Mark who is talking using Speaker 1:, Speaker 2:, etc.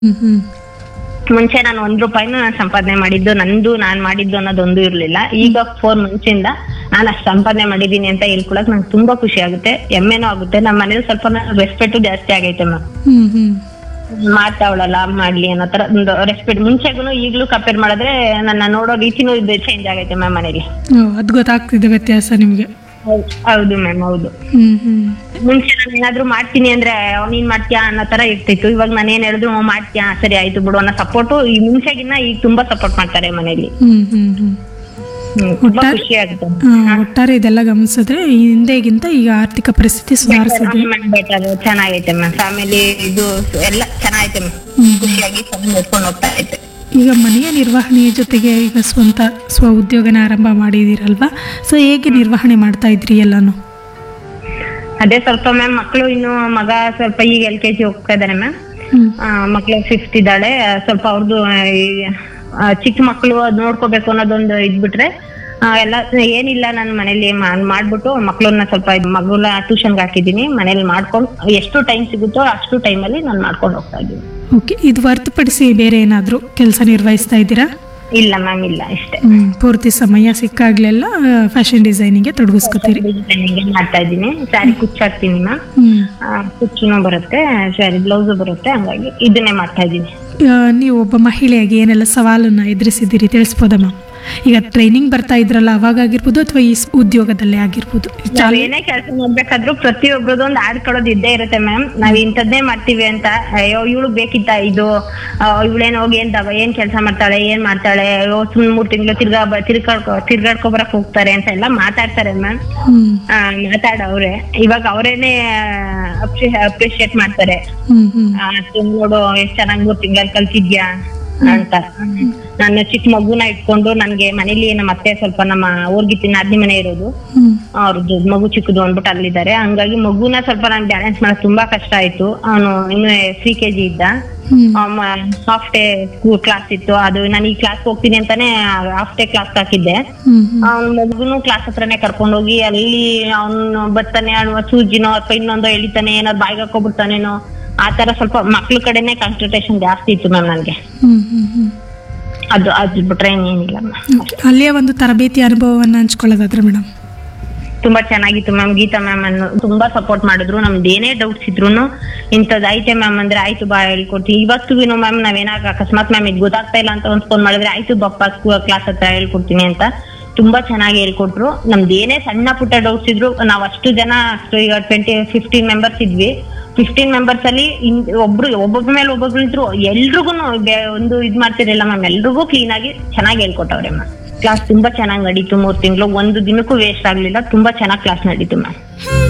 Speaker 1: ಹ್ಮ್ ಹ್ಮ್
Speaker 2: ಮುಂಚೆ ನಾನು ಒಂದ್ ರೂಪಾಯಿನೂ ನಾನು ಸಂಪಾದನೆ ಮಾಡಿದ್ದು ನಂದು ನಾನ್ ಮಾಡಿದ್ದು ಅನ್ನೋದೊಂದು ಇರ್ಲಿಲ್ಲ ಈಗ ಫೋರ್ ಮಂತ್ಸಿಂದ ನಾನು ಅಷ್ಟು ಸಂಪಾದನೆ ಮಾಡಿದೀನಿ ಅಂತ ಹೇಳ್ಕೊಳಕ್ ನಂಗೆ ತುಂಬಾ ಖುಷಿ ಆಗುತ್ತೆ ಹೆಮ್ಮೆನೂ ಆಗುತ್ತೆ ನಮ್ಮ ಮನೇಲಿ ಸ್ವಲ್ಪ ರೆಸ್ಪೆಕ್ಟ್ ಜಾಸ್ತಿ ಆಗೈತೆ ಮ್ಯಾಮ್
Speaker 1: ಹ್ಮ್ ಹ್ಮ್
Speaker 2: ಮಾಡ್ತಾವಳಲ್ಲ ಮಾಡ್ಲಿ ಅನ್ನೋ ತರ ಒಂದು ರೆಸ್ಪೆಕ್ಟ್ ಮುಂಚೆಗೂ ಈಗ್ಲೂ ಕಂಪೇರ್ ಮಾಡಿದ್ರೆ ನನ್ನ ನೋಡೋ ರೀತಿನೂ ಇದು ಚೇಂಜ್ ಆಗೈತೆ ಮ್ಯಾಮ್ ಮನೇಲಿ
Speaker 1: ಓ, ಅದ್ ಗೊತ್ತಾಗ್ತಿದೆ ವ್ಯತ್ಯಾಸ ನಿಮ್ಗೆ
Speaker 2: ಹೌದು ಮ್ಯಾಮ್ ಹೌದು
Speaker 1: ಹ್ಮ್ ಹ್ಮ್
Speaker 2: ಮುಂಚೆ ನಾನು ಏನಾದ್ರು ಮಾಡ್ತೀನಿ ಅಂದ್ರೆ "ಅವ್ ನೀನ್ ಮಾಡ್ತೀಯಾ ಅನ್ನೋ ತರ ಇರ್ತಿತ್ತು ಇವಾಗ ನಾನು ಏನ್ ಹೇಳಿದ್ರು "ಹ್ಮ್, ಮಾಡ್ತೀಯಾ ಸರಿ ಆಯ್ತು ಬಿಡು ಅನ್ನೋ ಸಪೋರ್ಟು ಈ ಮುಂಚೆಗಿನ್ನ ಈಗ ತುಂಬಾ ಸಪೋರ್ಟ್ ಮಾಡ್ತಾರೆ ಮನೇಲಿ
Speaker 1: ಹ್ಮ್ ಹ್ಮ್ ಹ್ಮ್
Speaker 2: ಹ್ಮ್, ತುಂಬಾ
Speaker 1: ಒಟ್ಟಾರೆ-
Speaker 2: ಖುಷಿ ಆಗುತ್ತೆ
Speaker 1: ಆ, ಒಟ್ಟಾರೆ ಇದೆಲ್ಲ ಗಮನಿಸಿದ್ರೆ ಈ ಹಿಂದೆಗಿಂತ ಈಗ ಆರ್ಥಿಕ ಪರಿಸ್ಥಿತಿ ಸುಧಾರಿಸಿದೆ
Speaker 2: ಬೆಟರ್ ಚೆನ್ನಾಗೈತೆ ಮ್ಯಾಮ್ ಫ್ಯಾಮಿಲಿ ಇದು ಎಲ್ಲ ಚೆನ್ನಾಗೈತೆ ಮ್ಯಾಮ್
Speaker 1: ಹ್ಮ್.
Speaker 2: ಖುಷಿಯಾಗಿ ಚೆನ್ನಾಗಿ ನೋಡ್ಕೊಂಡು ಹೋಗ್ತಾ ಐತೆ
Speaker 1: ಈಗ ಮನೆಯ ನಿರ್ವಹಣೆಯ ಜೊತೆಗೆ ಈಗ ಸ್ವಂತ ಸ್ವ ಉದ್ಯೋಗನ ಆರಂಭ ಮಾಡಿದಿರಲ್ವಾ ಸೊ ಹೇಗೆ ನಿರ್ವಹಣೆ ಮಾಡ್ತಾ ಇದ್ರಿ ಎಲ್ಲಾನು
Speaker 2: ಅದೇ ಸ್ವಲ್ಪ ಮ್ಯಾಮ್ ಮಕ್ಕಳು ಇನ್ನು ಮಗ ಸ್ವಲ್ಪ ಈಗ ಎಲ್ ಕೆ ಜಿ ಹೋಗ್ತಾ ಇದಾರೆ ಮ್ಯಾಮ್
Speaker 1: ಹ್ಮ್
Speaker 2: ಮಕ್ಳು ಫಿಫ್ತ್ ಇದ್ದಾಳೆ ಸ್ವಲ್ಪ ಅವ್ರದ್ದು ಚಿಕ್ಕ ಮಕ್ಕಳು ಅದ್ ನೋಡ್ಕೋಬೇಕು ಅನ್ನೋದೊಂದು ಇದ್ಬಿಟ್ರೆ ಆ, ಎಲ್ಲ ಏನಿಲ್ಲ ನಾನು ಮನೇಲಿ ಮಾ- ಮಾಡ್ಬಿಟ್ಟು ಮಕ್ಳನ್ನ ಸ್ವಲ್ಪ ಇದ್ ಮಗುನ ಟ್ಯೂಷನ್ಗೆ ಹಾಕಿದೀನಿ ಮನೇಲಿ ಮಾಡ್ಕೊಂಡು ಎಷ್ಟು ಟೈಮ್ ಸಿಗುತ್ತೋ ಅಷ್ಟು ಟೈಮಲ್ಲಿ ನಾನು ಮಾಡ್ಕೊಂಡು ಹೋಗ್ತಾ ಇದ್ದೀನಿ
Speaker 1: ಓಕೆ ಇದು ಹೊರತುಪಡಿಸಿ ಬೇರೆ ಏನಾದರೂ ಕೆಲಸ ನಿರ್ವಹಿಸ್ತಾ ಇದ್ದೀರಾ
Speaker 2: ಇಲ್ಲ ಮ್ಯಾಮ್ ಇಲ್ಲ ಇಷ್ಟೇ
Speaker 1: ಹ್ಮ್ ಪೂರ್ತಿ ಸಮಯ ಸಿಕ್ಕಾಗ್ಲೆಲ್ಲ ಫ್ಯಾಷನ್ ಡಿಸೈನಿಂಗೆ ತೊಡಗಿಸ್ಕೊತೀರಿ
Speaker 2: ಡಿಸೈನಿಂಗ್ ಮಾಡ್ತಾ ಇದ್ದೀನಿ ಸ್ಯಾರಿ ಕುಚ್ಚಾಕ್ತೀನಿ ಮ್ಯಾಮ್
Speaker 1: ಹ್ಮ್
Speaker 2: ಕುಚ್ಚುನು ಬರುತ್ತೆ ಸ್ಯಾರಿ ಬ್ಲೌಸು ಬರುತ್ತೆ ಹಂಗಾಗಿ ಇದನ್ನೇ ಮಾಡ್ತಾ ಇದ್ದೀನಿ
Speaker 1: ಆ, ನೀವು ಒಬ್ಬ ಮಹಿಳೆಯಾಗಿ ಏನೆಲ್ಲ ಸವಾಲನ್ನ ಎದುರಿಸಿದ್ದೀರಿ ತಿಳಿಸ್ಬೋದಾ ಮ್ಯಾಮ್ ಈಗ ಟ್ರೈನಿಂಗ್ ಬರ್ತಾ ಇದ್ರಲ್ಲ ಅವಾಗ ಆಗಿರ್ಬೋದು ಅಥವಾ ಈ ಸ್- ಉದ್ಯೋಗದಲ್ಲೇ ಆಗಿರ್ಬೋದು
Speaker 2: ನಾವ್
Speaker 1: ಚಾಲ
Speaker 2: ಏನೇ ಕೆಲಸ ಮಾಡ್ಬೇಕಾದ್ರೂ ಪ್ರತಿಯೊಬ್ಬರದ್ದು ಒಂದು ಆಡ್ಕೊಳ್ಳೋದು ಇದ್ದೇ ಇರುತ್ತೆ ಮ್ಯಾಮ್ ನಾವ್ ಇಂಥದ್ದೇ ಮಾಡ್ತೀವಿ ಅಂತ ಅಯ್ಯೋ ಇವಳು ಬೇಕಿತ್ತ ಇದು ಇವಳೇನ್ ಹೋಗಿ ಏನ್ ದವ ಏನ್ ಕೆಲಸ ಮಾಡ್ತಾಳೆ ಏನ್ ಮಾಡ್ತಾಳೆ ಅಯ್ಯೋ ಸುಮ್ ಮೂರ್ ತಿಂಗಳು ತಿರ್ಗಾ ಬ- ತಿರ್ಗಾಡ್ಕೊ ತಿರ್ಗಾಡ್ಕೊ ಬರಕ್ ಹೋಗ್ತಾರೆ ಅಂತ ಎಲ್ಲ ಮಾತಾಡ್ತಾರೆ ಮ್ಯಾಮ್
Speaker 1: ಹ್ಮ್
Speaker 2: ಮಾತಾಡವ್ರೆ ಇವಾಗ ಅವರೇನೆ ಅಪ್ರಿಶಿಯೇಟ್ ಮಾಡ್ತಾರೆ
Speaker 1: ಹ್ಮ್ ಹ್ಮ್
Speaker 2: ಆ, ತಿಂಗ್ ನೋಡು ಎಷ್ಟ್ ಚೆನ್ನಾಗ್ ಮೂರ್ ತಿಂಗಳಲ್ಲಿ ಕಲ್ತಿದ್ಯಾ ಅಂತ ನಾನು ಚಿಕ್ಕ ಮಗುನ ಇಟ್ಕೊಂಡು ನನ್ಗೆ ಮನೇಲಿ ನಮ್ಮ ಅತ್ತೆ ಸ್ವಲ್ಪ ನಮ್ಮ ಊರ್ಗಿತ್ತಿ ನಾದ್ನಿ ಮನೆ ಇರೋದು
Speaker 1: ಹ್ಮ್
Speaker 2: ಅವ್ರದ್ದು ಮಗು ಚಿಕ್ಕದು ಅಂದ್ಬಿಟ್ಟು ಅಲ್ಲಿದ್ದಾರೆ ಹಂಗಾಗಿ ಮಗುನ ಸ್ವಲ್ಪ ನಾನು ಬ್ಯಾಲೆನ್ಸ್ ಮಾಡಕ್ ತುಂಬಾ ಕಷ್ಟ ಆಯ್ತು ಅವನು ಇನ್ನು ತ್ರೀ ಕೆ ಜಿ ಇದ್ದ
Speaker 1: hmm
Speaker 2: half day school class ಇತ್ತು ಅದು ನಾನು ಈ ಕ್ಲಾಸ್ ಹೋಗ್ತೀನಿ ಅಂತಾನೆ ಹಾಫ್ ಡೇ ಕ್ಲಾಸ್ ಹಾಕಿದ್ದೆ
Speaker 1: ಹ್ಮ್ ಹ್ಮ್
Speaker 2: ಅವ್ನ ಮಗುನು ಕ್ಲಾಸ್ ಹತ್ರನೇ ಕರ್ಕೊಂಡು ಹೋಗಿ ಅಲ್ಲಿ ಅವ್ನು ಬರ್ತಾನೆ ಅವ್ನು ಸೂಜಿನೋ ಅಥವಾ ಇನ್ನೊಂದೋ ಎಳಿತಾನೆ ಏನಾದ್ರು ಬಾಯಿಗೆ ಹಾಕೋಬಿಡ್ತಾನೇನೋ ಆ ತರ ಸ್ವಲ್ಪ ಮಕ್ಳ ಕಡೆನೆ ಕಾನ್ಸಂಟ್ರೇಷನ್ ಜಾಸ್ತಿ ಇತ್ತು ಮ್ಯಾಮ್ ನನ್ಗೆ
Speaker 1: ಹ್ಮ್ ಹ್ಮ್ ಹ್ಮ್
Speaker 2: ಅದು ಅದು ಬಿಟ್ರೆ ಏನಿಲ್ಲ ಮ್ಯಾಮ್
Speaker 1: ಓಕೆ. ಅಲ್ಲಿಯ ಒಂದು ತರಬೇತಿ ಅನುಭವವನ್ನು ಹಂಚ್ಕೊಳ್ಳೋದಾದ್ರೆ ಮೇಡಮ್
Speaker 2: ತುಂಬಾ ಚೆನ್ನಾಗಿತ್ತು ಮ್ಯಾಮ್ ಗೀತಾ ಮ್ಯಾಮ್ ಅನ್ನು ತುಂಬಾ ಸಪೋರ್ಟ್ ಮಾಡಿದ್ರು ನಮ್ದು ಏನೇ ಡೌಟ್ಸ್ ಇದ್ರು ಇಂಥದ್ದು ಐತೆ ಮ್ಯಾಮ್ ಅಂದ್ರೆ ಆಯ್ತು ಬಾ ಹೇಳ್ಕೊಡ್ತೀನಿ ಇವತ್ತಿಗೂ ಮ್ಯಾಮ್ ನಾವೇನಾಗ ಅಕಸ್ಮಾತ್ ಮ್ಯಾಮ್ ಇದು ಗೊತ್ತಾಗ್ತಾ ಇಲ್ಲ ಅಂತ ಒಂದ್ ಫೋನ್ ಮಾಡಿದ್ರೆ ಆಯ್ತು ಬಪ್ಪ ಕ್ಲಾಸ್ ಹತ್ರ ಹೇಳ್ಕೊಡ್ತೀನಿ ಅಂತ ತುಂಬಾ ಚೆನ್ನಾಗಿ ಹೇಳ್ಕೊಟ್ರು ನಮ್ದು ಏನೇ ಸಣ್ಣ ಪುಟ್ಟ ಡೌಟ್ಸ್ ಇದ್ರು ನಾವ್ ಅಷ್ಟು ಜನ ಅಷ್ಟು ಈಗ ಟ್ವೆಂಟಿ ಫಿಫ್ಟೀನ್ ಮೆಂಬರ್ಸ್ ಇದ್ವಿ ಫಿಫ್ಟೀನ್ ಮೆಂಬರ್ಸ್ ಅಲ್ಲಿ ಇನ್- ಒಬ್ರು ಒಬ್ಬೊಬ್ಬರ ಮೇಲೆ ಒಬ್ಬೊಬ್ರು ಇದ್ರು ಎಲ್ರಿಗೂ ಒಂದು ಇದ್ ಮಾಡ್ತಿರಲಿಲ್ಲ ಮ್ಯಾಮ್ ಎಲ್ರಿಗೂ ಕ್ಲೀನ್ ಆಗಿ ಚೆನ್ನಾಗಿ ಹೇಳ್ಕೊಟ್ಟವ್ರೆ ಮ್ಯಾಮ್ ಕ್ಲಾಸ್ ತುಂಬಾ ಚೆನ್ನಾಗಿ ನಡೀತು ಮೂರ್ ತಿಂಗಳು ಒಂದು ದಿನಕ್ಕೂ ವೇಸ್ಟ್ ಆಗ್ಲಿಲ್ಲ ತುಂಬಾ ಚೆನ್ನಾಗಿ ಕ್ಲಾಸ್ ನಡೀತು ಮ್ಯಾಮ್